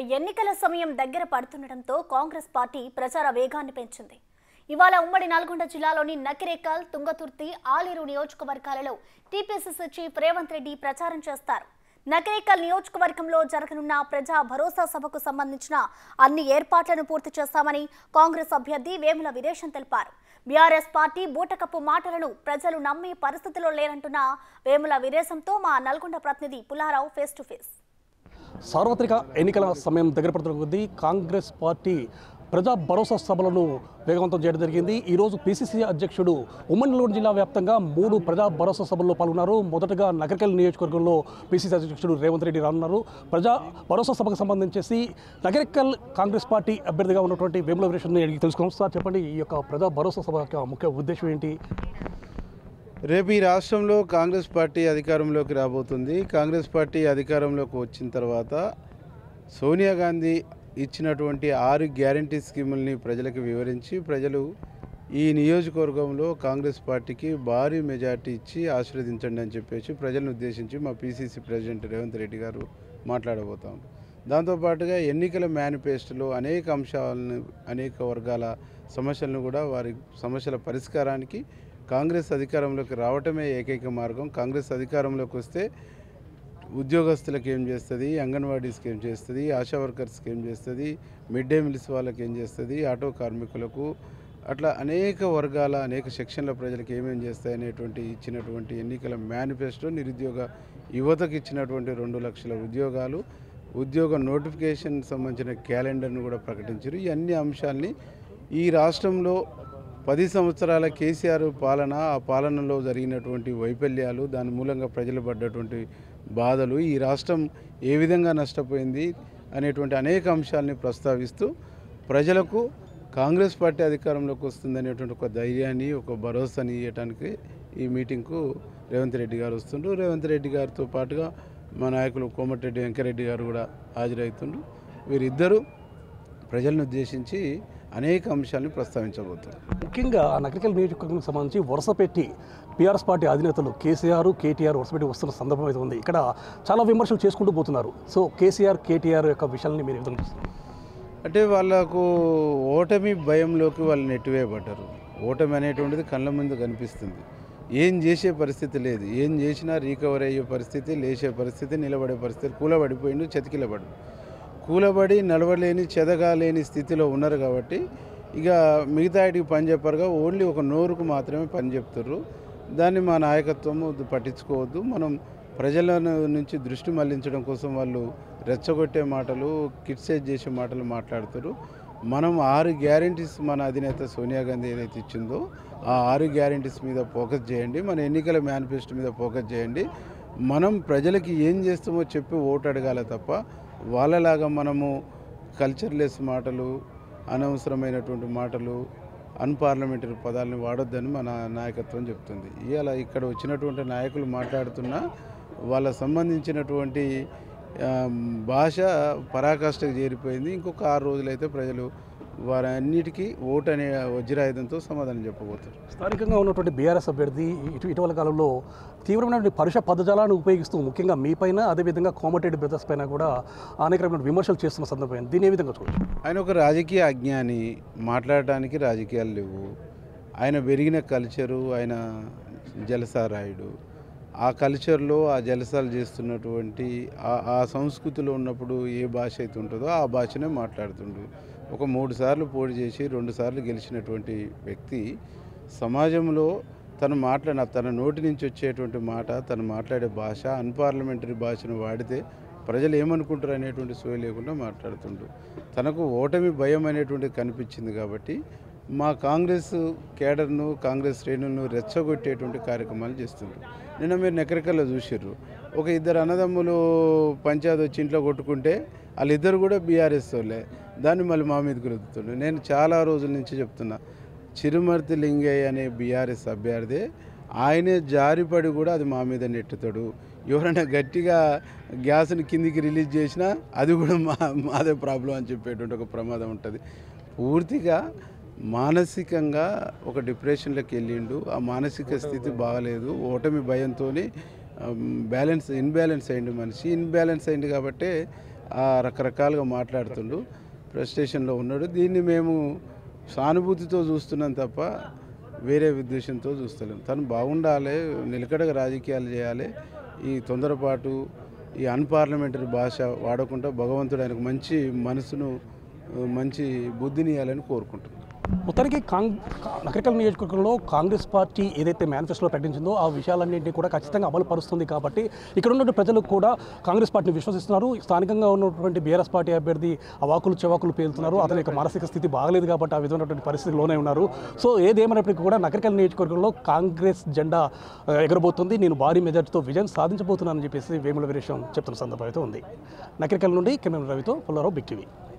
ఎన్నికల సమయం దగ్గర పడుతుండటంతో కాంగ్రెస్ పార్టీ ప్రచార వేగాన్ని పెంచింది ఇవాళ ఉమ్మడి నల్గొండ జిల్లాలోని నకిరేకల్ తుంగతుర్తి ఆలేరు నియోజకవర్గాలలో టీపీసీసీ చీఫ్ రేవంత్ రెడ్డి ప్రచారం చేస్తారు నకిరేకల్ నియోజకవర్గంలో జరగనున్న ప్రజా భరోసా సభకు సంబంధించిన అన్ని ఏర్పాట్లను పూర్తి చేస్తామని కాంగ్రెస్ అభ్యర్థి వేముల వీరేశం తెలిపారు బీఆర్ఎస్ పార్టీ బూటకప్పు మాటలను ప్రజలు నమ్మే పరిస్థితిలో లేరంటున్న వేముల వీరేశంతో మా నల్గొండ ప్రతినిధి పుల్లారావు ఫేస్ టు ఫేస్ సార్వత్రిక ఎన్నికల సమయం దగ్గర పడుతున్న కొద్దీ కాంగ్రెస్ పార్టీ ప్రజా భరోసా సభలను వేగవంతం చేయడం జరిగింది ఈరోజు పిసిసి అధ్యక్షుడు ఉమ్మడి నల్గొండ జిల్లా వ్యాప్తంగా మూడు ప్రజా భరోసా సభల్లో పాల్గొన్నారు మొదటగా నగరికల్ నియోజకవర్గంలో పిసిసి అధ్యక్షుడు రేవంత్ రెడ్డి రానున్నారు ప్రజా భరోసా సభకు సంబంధించేసి నగరికల్ కాంగ్రెస్ పార్టీ అభ్యర్థిగా ఉన్నటువంటి వేముల వీరేశ్వరిని అడిగి తెలుసుకున్నాం సార్ చెప్పండి ఈ యొక్క ప్రజా భరోసా సభ యొక్క ముఖ్య ఉద్దేశం ఏంటి రేపు ఈ రాష్ట్రంలో కాంగ్రెస్ పార్టీ అధికారంలోకి రాబోతుంది కాంగ్రెస్ పార్టీ అధికారంలోకి వచ్చిన తర్వాత సోనియా గాంధీ ఇచ్చినటువంటి ఆరు గ్యారంటీ స్కీముల్ని ప్రజలకు వివరించి ప్రజలు ఈ నియోజకవర్గంలో కాంగ్రెస్ పార్టీకి భారీ మెజార్టీ ఇచ్చి ఆశీర్వదించండి అని చెప్పేసి ప్రజలను ఉద్దేశించి మా పీసీసీ ప్రెసిడెంట్ రేవంత్ రెడ్డి గారు మాట్లాడబోతాం దాంతోపాటుగా ఎన్నికల మేనిఫెస్టోలో అనేక అంశాలను అనేక వర్గాల సమస్యలను కూడా వారి సమస్యల పరిష్కారానికి కాంగ్రెస్ అధికారంలోకి రావటమే ఏకైక మార్గం కాంగ్రెస్ అధికారంలోకి వస్తే ఉద్యోగస్తులకు ఏం చేస్తుంది అంగన్వాడీస్కి ఏం చేస్తుంది ఆశా వర్కర్స్కి ఏం చేస్తుంది మిడ్ డే మీల్స్ వాళ్ళకి ఏం చేస్తుంది ఆటో కార్మికులకు అట్లా అనేక వర్గాల అనేక సెక్షన్ల ప్రజలకు ఏమేం చేస్తాయి అనేటువంటి ఇచ్చినటువంటి ఎన్నికల మేనిఫెస్టో నిరుద్యోగ యువతకు ఇచ్చినటువంటి రెండు లక్షల ఉద్యోగాలు ఉద్యోగ నోటిఫికేషన్ సంబంధించిన క్యాలెండర్ను కూడా ప్రకటించారు ఈ అన్ని అంశాల్ని ఈ రాష్ట్రంలో పది సంవత్సరాల కేసీఆర్ పాలన ఆ పాలనలో జరిగినటువంటి వైఫల్యాలు దాని మూలంగా ప్రజలు పడ్డటువంటి బాధలు ఈ రాష్ట్రం ఏ విధంగా నష్టపోయింది అనేటువంటి అనేక అంశాలని ప్రస్తావిస్తూ ప్రజలకు కాంగ్రెస్ పార్టీ అధికారంలోకి వస్తుందనేటువంటి ఒక ధైర్యాన్ని ఒక భరోసాని ఇవ్వడానికి ఈ మీటింగ్కు రేవంత్ రెడ్డి గారు వస్తుండ్రు రేవంత్ రెడ్డి గారితో పాటుగా మా నాయకులు కోమటిరెడ్డి వెంకరెడ్డి గారు కూడా హాజరవుతుండ్రు వీరిద్దరూ ప్రజలను ఉద్దేశించి అనేక అంశాలను ప్రస్తావించబోతున్నారు ముఖ్యంగా నగరికల్ నియోజకవర్గం సంబంధించి వరుస పెట్టి బీఆర్ఎస్ పార్టీ అధినేతలు కేసీఆర్ కేటీఆర్ వరుస పెట్టి వస్తున్న సందర్భం అయితే ఉంది ఇక్కడ చాలా విమర్శలు చేసుకుంటూ పోతున్నారు సో కేసీఆర్ కేటీఆర్ యొక్క విషయాన్ని మీరు ఏ విధంగా చూస్తారు? అంటే వాళ్ళకు ఓటమి భయంలోకి వాళ్ళు నెట్టివేయబడ్డారు ఓటమి అనేటువంటిది కళ్ళ ముందు కనిపిస్తుంది ఏం చేసే పరిస్థితి లేదు ఏం చేసినా రీకవర్ అయ్యే పరిస్థితి లేచే పరిస్థితి నిలబడే పరిస్థితి కూలబడిపోయిండు చతికిలబడు కూలబడి నడవలేని చెదగాలేని స్థితిలో ఉన్నారు కాబట్టి ఇక మిగతా వాటికి పని చెప్పరుగా ఓన్లీ ఒక నోరుకు మాత్రమే పని చెప్తారు దాన్ని మా నాయకత్వము పట్టించుకోవద్దు మనం ప్రజల నుంచి దృష్టి మళ్లించడం కోసం వాళ్ళు రెచ్చగొట్టే మాటలు కిట్సైజ్ చేసే మాటలు మాట్లాడుతారు మనం ఆరు గ్యారంటీస్ మన అధినేత సోనియా గాంధీ ఏదైతే ఇచ్చిందో ఆ ఆరు గ్యారంటీస్ మీద ఫోకస్ చేయండి మన ఎన్నికల మేనిఫెస్టో మీద ఫోకస్ చేయండి మనం ప్రజలకి ఏం చేస్తామో చెప్పి ఓటు అడగాలి తప్ప వాళ్ళలాగా మనము కల్చర్లెస్ మాటలు అనవసరమైనటువంటి మాటలు అన్పార్లమెంటరీ పదాలను వాడొద్దని మన నాయకత్వం చెప్తుంది ఇవాళ ఇక్కడ వచ్చినటువంటి నాయకులు మాట్లాడుతున్న వాళ్ళ సంబంధించినటువంటి ఆ, భాష పరాకాష్ఠకు చేరిపోయింది ఇంకొక ఆరు రోజులైతే ప్రజలు వారన్నిటికీ ఓటు అనే వజ్రాయుధంతో సమాధానం చెప్పబోతారు స్థానికంగా ఉన్నటువంటి బీఆర్ఎస్ అభ్యర్థి ఇటు ఇటీవల కాలంలో తీవ్రమైనటువంటి పరుష పదజాలాన్ని ఉపయోగిస్తూ ముఖ్యంగా మీ పైన అదేవిధంగా కోమటిరెడ్డి బ్రదర్స్ పైన కూడా అనేక రకమైన విమర్శలు చేస్తున్న సందర్భం దీన్ని ఏ విధంగా చూడవచ్చు ఆయన ఒక రాజకీయ అజ్ఞాని మాట్లాడటానికి రాజకీయాలు లేవు ఆయన పెరిగిన కల్చరు ఆయన జలసారాయుడు ఆ కల్చర్లో ఆ జలసాలు చేస్తున్నటువంటి ఆ ఆ సంస్కృతిలో ఉన్నప్పుడు ఏ భాష అయితే ఉంటుందో ఆ భాషనే మాట్లాడుతుండు ఒక మూడు సార్లు పోటీ చేసి రెండు సార్లు గెలిచినటువంటి వ్యక్తి సమాజంలో తను మాట్లాడిన తన నోటి నుంచి వచ్చేటువంటి మాట తను మాట్లాడే భాష అన్పార్లమెంటరీ భాషను వాడితే ప్రజలు ఏమనుకుంటారు అనేటువంటి సోయ లేకుండా మాట్లాడుతుండు తనకు ఓటమి భయం అనేటువంటిది కనిపించింది కాబట్టి మా కాంగ్రెస్ కేడర్ను కాంగ్రెస్ శ్రేణులను రెచ్చగొట్టేటువంటి కార్యక్రమాలు చేస్తుండ్రు నిన్న మీరు నెకరికల్లో చూసిర్రు ఒక ఇద్దరు అన్నదమ్ములు పంచాయతీ వచ్చి ఇంట్లో కొట్టుకుంటే వాళ్ళిద్దరు కూడా బీఆర్ఎస్ వాళ్ళే దాన్ని మళ్ళీ మా మీదకి రుద్దుతుండ్రు నేను చాలా రోజుల నుంచి చెప్తున్నా చిరుమర్తి లింగయ్య అనే బీఆర్ఎస్ అభ్యర్థి ఆయనే జారిపడి కూడా అది మా మీద నెట్టుతాడు ఎవరైనా గట్టిగా గ్యాస్ని కిందికి రిలీజ్ చేసినా అది కూడా మా మాదే ప్రాబ్లం అని చెప్పేటువంటి ఒక ప్రమాదం ఉంటుంది పూర్తిగా మానసికంగా ఒక డిప్రెషన్లోకి వెళ్ళిండు ఆ మానసిక స్థితి బాగలేదు ఓటమి భయంతో బ్యాలెన్స్ ఇన్బ్యాలెన్స్ అయింది మనిషి ఇన్బ్యాలెన్స్ అయింది కాబట్టి ఆ రకరకాలుగా మాట్లాడుతుండు ఫ్రస్ట్రేషన్లో ఉన్నాడు దీన్ని మేము సానుభూతితో చూస్తున్నాం తప్ప వేరే ఉద్దేశంతో చూస్తలేం తను బాగుండాలి నిలకడగా రాజకీయాలు చేయాలి ఈ తొందరపాటు ఈ అన్పార్లమెంటరీ భాష వాడకుండా భగవంతుడు ఆయనకు మంచి మనసును మంచి బుద్ధిని ఇవ్వాలని కోరుకుంటున్నాను మొత్తానికి కాంగ్ నగరికల్ నియోజకవర్గంలో కాంగ్రెస్ పార్టీ ఏదైతే మేనిఫెస్టోలో ప్రకటించిందో ఆ విషయాలన్నింటినీ కూడా ఖచ్చితంగా అమలు పరుస్తుంది కాబట్టి ఇక్కడ ఉన్నటువంటి ప్రజలు కూడా కాంగ్రెస్ పార్టీని విశ్వసిస్తున్నారు స్థానికంగా ఉన్నటువంటి బీఆర్ఎస్ పార్టీ అభ్యర్థి అవాకులు చెవాకులు పేలుతున్నారు అతని యొక్క మానసిక స్థితి బాగలేదు కాబట్టి ఆ విధమైనటువంటి పరిస్థితిలోనే ఉన్నారు సో ఏదేమైనప్పటికీ కూడా నగరికల్ నియోజకవర్గంలో కాంగ్రెస్ జెండా ఆ, ఎగరబోతుంది నేను భారీ మెజార్టీతో విజయం సాధించబోతున్నానని చెప్పేసి వేముల వీరేశం చెప్తున్న సందర్భం అయితే ఉంది నగరికల్ నుండి కెమెరా రవితో పుల్లారావు బిగ్ టీవీ